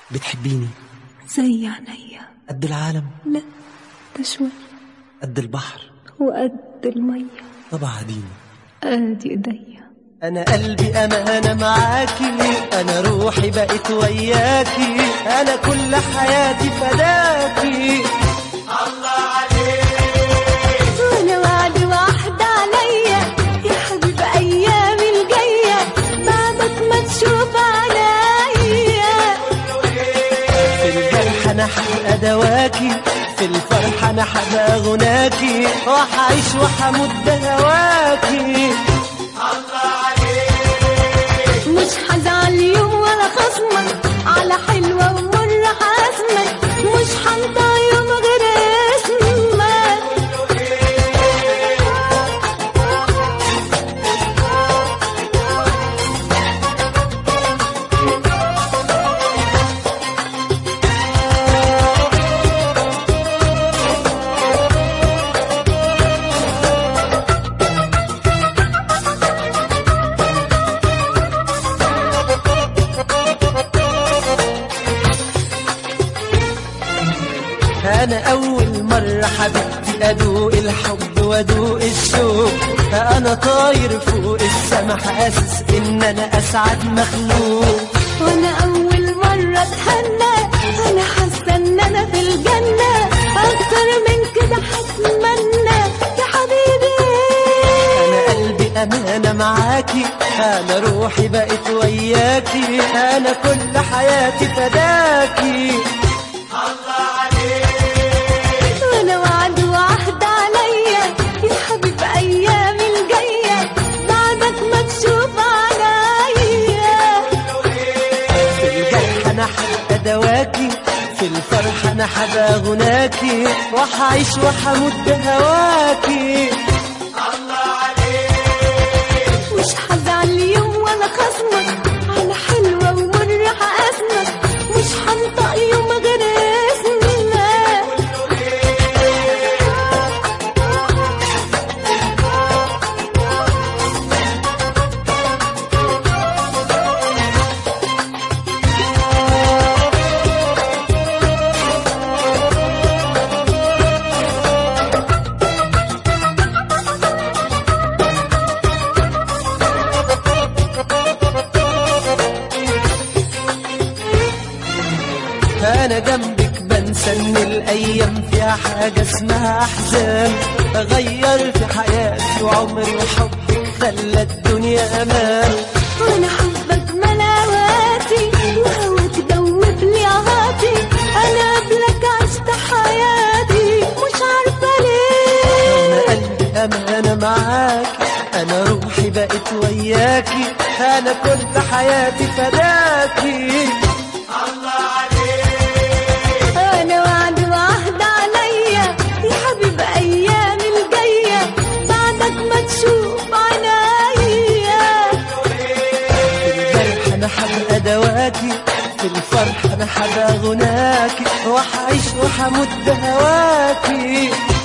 بتحبيني زي عينيا قد العالم لا ده شوي قد البحر وقد المية طب عاديني ادي ايديا انا قلبي امانه معاكي انا روحي بقت وياكي انا كل حياتي فداكي وانا وعد واحد عليا يا حبيب ايامي الجاية بعدك ما تشوف عليا في الجرح انا حبقى دواكي في الفرح انا حبقى غناكي وحعيش وحموت بهواكي مش هزعل يوم ولا خصمك على حلوة ومرة حاسمك مش هنطى يوم غير اسمك انا اول مرة حبيبتي ادوق الحب وادوق الشوق انا طاير فوق السما حاسس ان انا اسعد مخلوق وانا اول مرة اتهنى انا حاسة ان انا في الجنة اكتر من كده هتمنى يا حبيبي انا قلبي امانه معاكي انا روحي بقت وياكي انا كل حياتي فداكي وانا وعد وعهد عليا يا حبيب ايامي الجاية بعدك ما تشوف عليا في الجرح انا حبقى دواكي في الفرح انا حبقى غناكي وحعيش وحموت بهواكي مش هزعل يوم ولا خصمك على حلوة ومرة حاسمك مش هنطق يوم غير اسمك انا جنبك بنسى ان الايام فيها حاجه اسمها احزان غير في حياتي وعمري وحبك خلى الدنيا امان وانا حبك ملاواتي وهواك دوب لي عهاتي انا قبلك عشت حياتي مش عارفة انا ليه قلبي امانه معاكي انا روحي بقت وياكي انا كل حياتي فداكي انا وعد وعهد عليا يا حبيب ايامي الجاية بعدك ما تشوف عنايا في الجرح انا حبقى دواكي في الفرح انا حبقى غناكي وحعيش وحموت بهواكي